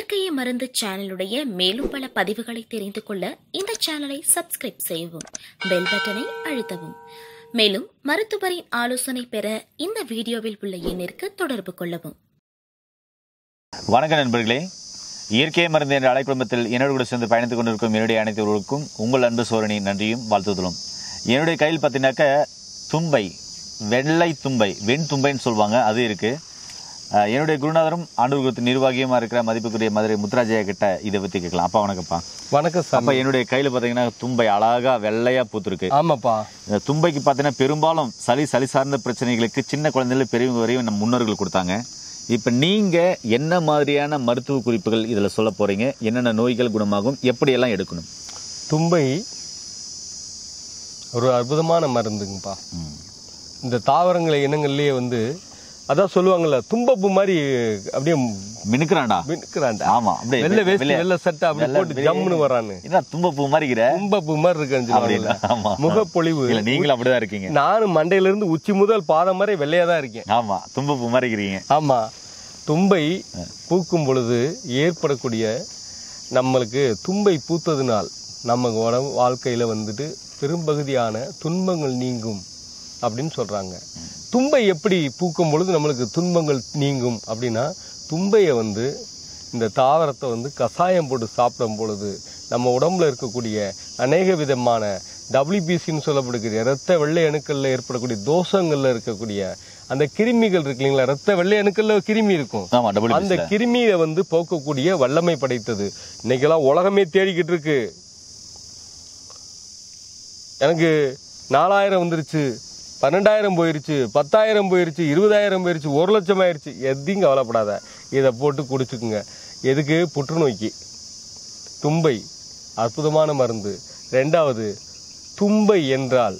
இயற்கையை மருந்து சேனலுடைய மேலும் பல பதிவுகளை தெரிந்து கொள்ள இந்த சேனலை சப்ஸ்கிரைப் செய்யவும் பெல் பட்டனை அழுத்தவும் மேலும் மருத்துவரின் ஆலோசனை பெற இந்த வீடியோவில் உள்ள எண்ணிற்கு தொடர்பு கொள்ளவும் வணக்கம் நண்பர்களே இயற்கை மருந்து என்ற அலைக்குடும்பத்தில் என்னோடு கூட சேர்ந்து பயணித்துக் கொண்டிருக்கும் என்னுடைய அனைத்தவர்களுக்கும் உங்கள் அன்பு சோரணி நன்றியும் வாழ்த்துதலும் என்னுடைய கையில் பார்த்தீங்கன்னாக்க தும்பை வெள்ளை தும்பை வெண் தும்பைன்னு சொல்லுவாங்க அது இருக்கு அஹ், என்னுடைய குருநாதரும் ஆண்டூர் நிர்வாகியமாக இருக்கிற மதிப்புக்குரிய மதுரை முத்துராஜயா கிட்ட இதை பற்றி கேட்கலாம் அப்பா வணக்கம்ப்பா வணக்கம் சார் அப்பா என்னுடைய கையில் பார்த்தீங்கன்னா தும்பை அழகா வெள்ளையா பூத்துருக்கு ஆமாப்பா இந்த தும்பைக்கு பார்த்தீங்கன்னா பெரும்பாலும் சளி சளி சார்ந்த பிரச்சனைகளுக்கு சின்ன குழந்தைகள் பெரியவங்க வரையும் நம்ம முன்னோர்கள் கொடுத்தாங்க இப்போ நீங்க என்ன மாதிரியான மருத்துவ குறிப்புகள் இதுல சொல்ல போறீங்க என்னென்ன நோய்கள் குணமாகும் எப்படியெல்லாம் எடுக்கணும் தும்பை ஒரு அற்புதமான மருந்துங்கப்பா ம். இந்த தாவரங்களை இனங்கள்லயே வந்து அதான் சொல்லுவாங்கல்ல தும்பப்பூ மாதிரி அப்படியே மினுக்குறான்டா மினுக்குறான்டா ஆமா அப்படியே வெள்ளை வேஷ்டி வெள்ளை- வெள்ளை சட்டை அப்படி வெள்ளை போட்டு வெள்ளை- ஜம்முன்னு வரான்னு என்ன தும்பப்பூ மாதிரி இருக்கிற தும்பப்பூ மாதிரி இருக்குன்னு அப்படின்னா சொல்லுவாங்கல்ல. ஆமா முகப்பொழிவு இல்ல நீங்களும் அப்படிதான் இருக்கீங்க நானும் மண்டையில இருந்து உச்சி முதல் பாதம் வரை வெள்ளையா தான் இருக்கேன் ஆமா தும்பப்பூ மாதிரி இருக்கிறீங்க ஆமா தும்பை பூக்கும் பொழுது ஏற்படக்கூடிய நம்மளுக்கு தும்பை பூத்ததினால் நம்ம உடம்பு வாழ்க்கையில வந்துட்டு பெரும்பகுதியான துன்பங்கள் நீங்கும் அப்படின்னு சொல்றாங்க தும்பை எப்படி பூக்கும் பொழுது நம்மளுக்கு துன்பங்கள் நீங்கும் அப்படின்னா தும்பையை வந்து இந்த தாவரத்தை வந்து கசாயம் போட்டு சாப்பிடும் பொழுது நம்ம உடம்புல இருக்கக்கூடிய அநேக விதமான டபிள்யூபிசின்னு சொல்லப்படக்கூடிய இரத்த வெள்ளை அணுக்கள்ல ஏற்படக்கூடிய தோஷங்கள்ல இருக்கக்கூடிய அந்த கிருமிகள் இருக்கு இல்லைங்களா இரத்த வெள்ளை அணுக்கள்ல கிருமி இருக்கும் ஆமா டபுள் அந்த கிருமியை வந்து போக்கக்கூடிய வல்லமை படைத்தது இன்னைக்கெல்லாம் உலகமே தேடிக்கிட்டு இருக்கு எனக்கு நாலாயிரம் வந்துருச்சு பன்னெண்டாயிரம் போயிருச்சு பத்தாயிரம் போயிருச்சு இருபதாயிரம் போயிருச்சு ஒரு லட்சம் ஆயிருச்சு எதையும் கவலைப்படாத இதை போட்டு குடிச்சுக்குங்க எதுக்கு புற்றுநோய்க்கு தும்பை அற்புதமான மருந்து ரெண்டாவது தும்பை என்றால்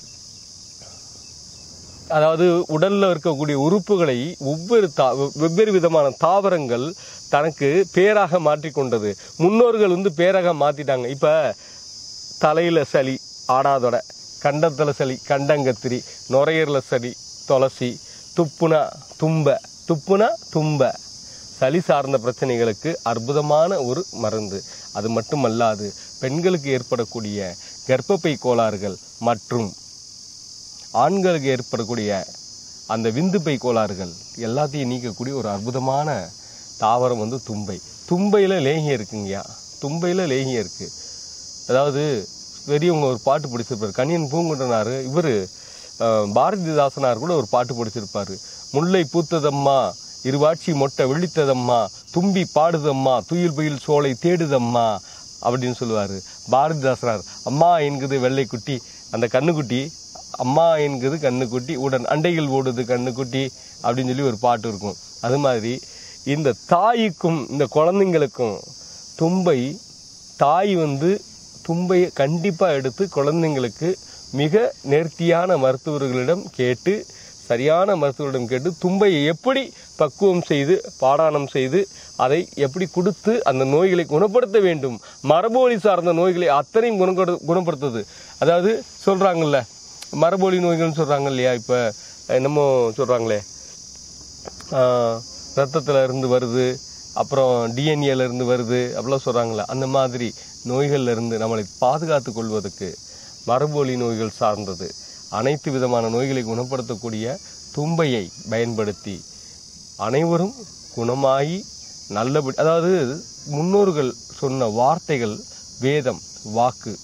அதாவது உடல்ல இருக்கக்கூடிய உறுப்புகளை ஒவ்வொரு தா- வெவ்வேறு விதமான தாவரங்கள் தனக்கு பேராக மாற்றிக்கொண்டது முன்னோர்கள் வந்து பேராக மாத்திட்டாங்க இப்ப தலையில சளி ஆடாதொட கண்டத்துல சளி கண்டங்கத்திரி நுரையீரல சளி துளசி துப்புனா தும்ப துப்புனா தும்ப சளி சார்ந்த பிரச்சனைகளுக்கு அற்புதமான ஒரு மருந்து அது மட்டுமல்லாது பெண்களுக்கு ஏற்படக்கூடிய கர்ப்பப்பை கோளாறுகள் மற்றும் ஆண்களுக்கு ஏற்படக்கூடிய அந்த விந்துப்பை கோளாறுகள் எல்லாத்தையும் நீக்கக்கூடிய ஒரு அற்புதமான தாவரம் வந்து தும்பை தும்பையில லேகியம் இருக்குங்கய்யா தும்பையில லேகியம் இருக்கு அதாவது பெரியவங்க ஒரு பாட்டு பிடிச்சிருப்பாரு கணியன் பூங்குன்றனாரு இவரு அஹ், பாரதிதாசனார் கூட ஒரு பாட்டு பிடிச்சிருப்பாரு முல்லை பூத்ததம்மா இருவாட்சி மொட்டை விழித்ததம்மா தும்பி பாடுதம்மா துயில் புயில் சோலை தேடுதம்மா அப்படின்னு சொல்லுவாரு பாரதிதாசனார் அம்மா என்குது வெள்ளைக்குட்டி அந்த கண்ணுக்குட்டி அம்மா என்குது கண்ணுக்குட்டி உடன் அண்டைகள் ஓடுது கண்ணுக்குட்டி அப்படின்னு சொல்லி ஒரு பாட்டு இருக்கும் அது மாதிரி இந்த தாய்க்கும் இந்த குழந்தைங்களுக்கும் தும்பை தாய் வந்து தும்பையை கண்டிப்பா எடுத்து குழந்தைங்களுக்கு மிக நேர்த்தியான மருத்துவர்களிடம் கேட்டு சரியான மருத்துவரிடம் கேட்டு தும்பையை எப்படி பக்குவம் செய்து பாடானம் செய்து அதை எப்படி கொடுத்து அந்த நோய்களை குணப்படுத்த வேண்டும் மரபோலி சார்ந்த நோய்களை அத்தனையும் குணப்படு குணப்படுத்துது அதாவது சொல்றாங்கல்ல மரபோலி நோய்கள்னு சொல்றாங்க இல்லையா இப்ப என்னமோ சொல்றாங்களே ஆஹ், ரத்தத்துல இருந்து வருது அப்புறம் டிஎன்ஏல இருந்து வருது அப்படிலாம் சொல்றாங்களே அந்த மாதிரி நோய்கள்ல இருந்து நம்மளை பாதுகாத்து கொள்வதற்கு மரபொலி நோய்கள் சார்ந்தது அனைத்து விதமான நோய்களை குணப்படுத்தக்கூடிய தும்பையை பயன்படுத்தி அனைவரும் குணமாகி நல்லபடி அதாவது முன்னோர்கள் சொன்ன வார்த்தைகள் வேதம் வாக்கு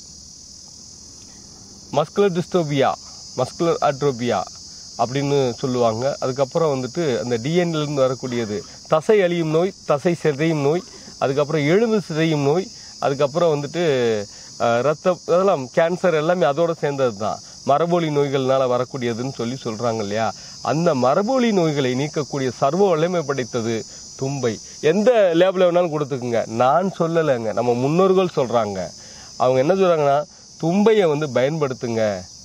மஸ்குலர் டிஸ்டோபியா மஸ்குலர் அட்ரோபியா அப்படின்னு சொல்லுவாங்க அதுக்கப்புறம் வந்துட்டு அந்த டிஎன்ல இருந்து வரக்கூடியது தசை அழியும் நோய் தசை சிதையும் நோய் அதுக்கப்புறம் எலும்பு சிதையும் நோய் அதுக்கப்புறம் வந்துட்டு அஹ், ரத்த அதெல்லாம் கேன்சர் எல்லாமே அதோட சேர்ந்தது தான் மரபொலி நோய்கள்னால வரக்கூடியதுன்னு சொல்லி சொல்றாங்க இல்லையா அந்த மரபொலி நோய்களை நீக்கக்கூடிய சர்வ வல்லமை படைத்தது தும்பை எந்த லேபில் வேணாலும் கொடுத்துக்குங்க நான் சொல்லலைங்க நம்ம முன்னோர்கள் சொல்றாங்க அவங்க என்ன சொல்றாங்கன்னா தும்பையை வந்து பயன்படுத்துங்க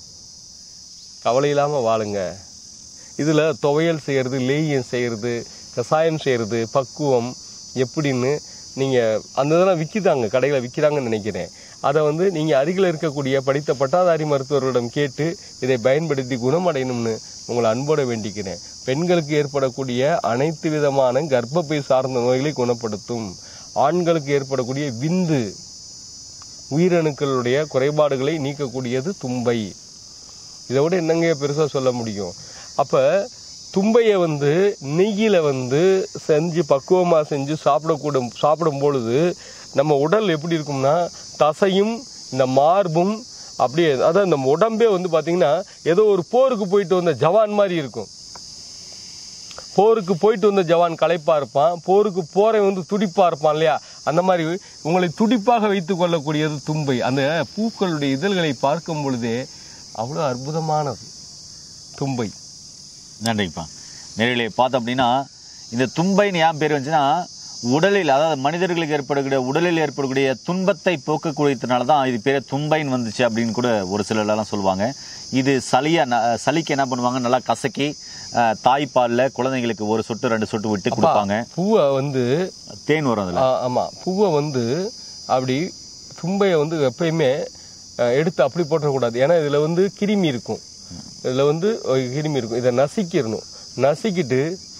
கவலை இல்லாம வாழுங்க இதுல துவையல் செய்யறது லேகியம் செய்யறது கசாயம் செய்யறது பக்குவம் எப்படின்னு நீங்க அந்த இதெல்லாம் விற்கிதாங்க கடைகளை விற்கிறாங்கன்னு நினைக்கிறேன் அதை வந்து நீங்க அருகில் இருக்கக்கூடிய படித்த பட்டாதாரி மருத்துவர்களிடம் கேட்டு இதை பயன்படுத்தி குணமடையணும்னு உங்களை அன்போட வேண்டிக்கிறேன் பெண்களுக்கு ஏற்படக்கூடிய அனைத்து விதமான கர்ப்பப்பை சார்ந்த நோய்களை குணப்படுத்தும் ஆண்களுக்கு ஏற்படக்கூடிய விந்து உயிரணுக்களுடைய குறைபாடுகளை நீக்கக்கூடியது தும்பை இதை விட என்னங்க பெருசா சொல்ல முடியும் அப்ப தும்பையை வந்து நெய்யில வந்து செஞ்சு பக்குவமா செஞ்சு சாப்பிடக்கூடும் சாப்பிடும் பொழுது நம்ம உடல் எப்படி இருக்கும்னா தசையும் இந்த மார்பும் அப்படியே அதான் நம்ம உடம்பே வந்து பாத்தீங்கன்னா ஏதோ ஒரு போருக்கு போயிட்டு வந்த ஜவான் மாதிரி இருக்கும் போருக்கு போயிட்டு வந்த ஜவான் களைப்பா இருப்பான் போருக்கு போறவன் வந்து துடிப்பா இருப்பான் இல்லையா அந்த மாதிரி உங்களை துடிப்பாக வைத்துக் கொள்ளக்கூடியது தும்பை அந்த பூக்களுடைய இதழ்களை பார்க்கும் பொழுதே அவ்வளோ அற்புதமானது தும்பை நன்றிப்பா நேரிலே பார்த்தோம் அப்படின்னா இந்த தும்பைன்னு ஏன் பேர் வந்துச்சுன்னா உடலில் அதாவது மனிதர்களுக்கு ஏற்படக்கூடிய உடலில் ஏற்படக்கூடிய துன்பத்தை போக்கக்கூடியதுனால தான் இது பேர் தும்பைன்னு வந்துச்சு அப்படின்னு கூட ஒரு சிலர்லாம் சொல்லுவாங்க இது சளியை ந- சளிக்கு என்ன பண்ணுவாங்க நல்லா கசக்கி அஹ், தாய்ப்பால்ல குழந்தைங்களுக்கு ஒரு சொட்டு ரெண்டு சொட்டு விட்டு கொடுப்பாங்க பூவை வந்து தேன் வரும் அதுல ஆ, ஆமா பூவை வந்து அப்படி தும்பையை வந்து எப்பயுமே அஹ், எடுத்து அப்படி போட்டக்கூடாது ஏன்னா இதுல வந்து கிருமி இருக்கும் இதுல வந்து ஒரு கிருமி இருக்கும் இதை நசிக்கிடணும் நசிக்கிட்டு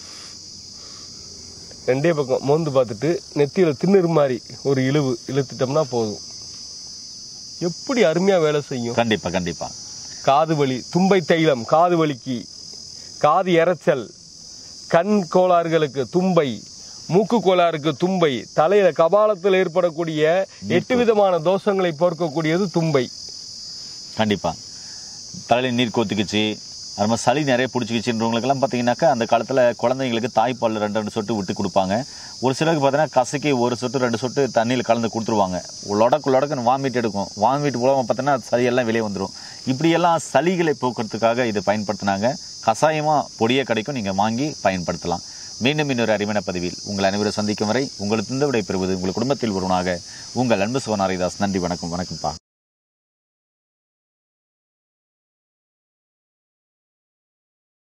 ரெண்டே பக்கம் மோந்து பார்த்துட்டு நெத்தியில திண்ணறு மாதிரி ஒரு இழுவு இழுத்துட்டோம்னா போதும் எப்படி அருமையா வேலை செய்யும் கண்டிப்பா கண்டிப்பா காது வலி தும்பை தைலம் காது வலிக்கு காது எரைச்சல் கண் கோளாறுகளுக்கு தும்பை மூக்கு கோளாறுக்கு தும்பை தலையில கபாலத்தில் ஏற்படக்கூடிய எட்டு விதமான தோஷங்களை போர்க்கக்கூடியது தும்பை கண்டிப்பா தலையில நீர் கோத்துக்குச்சு அது மாதிரி சளி நிறைய பிடிச்சிக்கிச்சுன்றவங்களுக்கெல்லாம் பார்த்தீங்கன்னாக்கா அந்த காலத்தில் குழந்தைங்களுக்கு தாய்ப்பால் ரெண்டு ரெண்டு சொட்டு விட்டு கொடுப்பாங்க ஒரு சிலருக்கு பார்த்தீங்கன்னா கசக்கி ஒரு சொட்டு ரெண்டு சொட்டு தண்ணியில் கலந்து கொடுத்துருவாங்க லொடக்கு லொடக்குன்னு வாமிட் எடுக்கும் வாமிட் மூலமாக பார்த்தீங்கன்னா சளியெல்லாம் வெளியே வந்துடும் இப்படியெல்லாம் சளிகளை போக்குறதுக்காக இது பயன்படுத்தினாங்க கஷாயமாக பொடியே கிடைக்கும் நீங்கள் வாங்கி பயன்படுத்தலாம் மீண்டும் இன்னொரு அறிவின பதிவில் உங்கள் அனைவரும் சந்திக்கும் வரை உங்களுக்கு இந்த விடை பெறுவது உங்கள் குடும்பத்தில் ஒருவனாக உங்கள் அன்பு சிவனாரிதாஸ் நன்றி வணக்கம் வணக்கம்ப்பா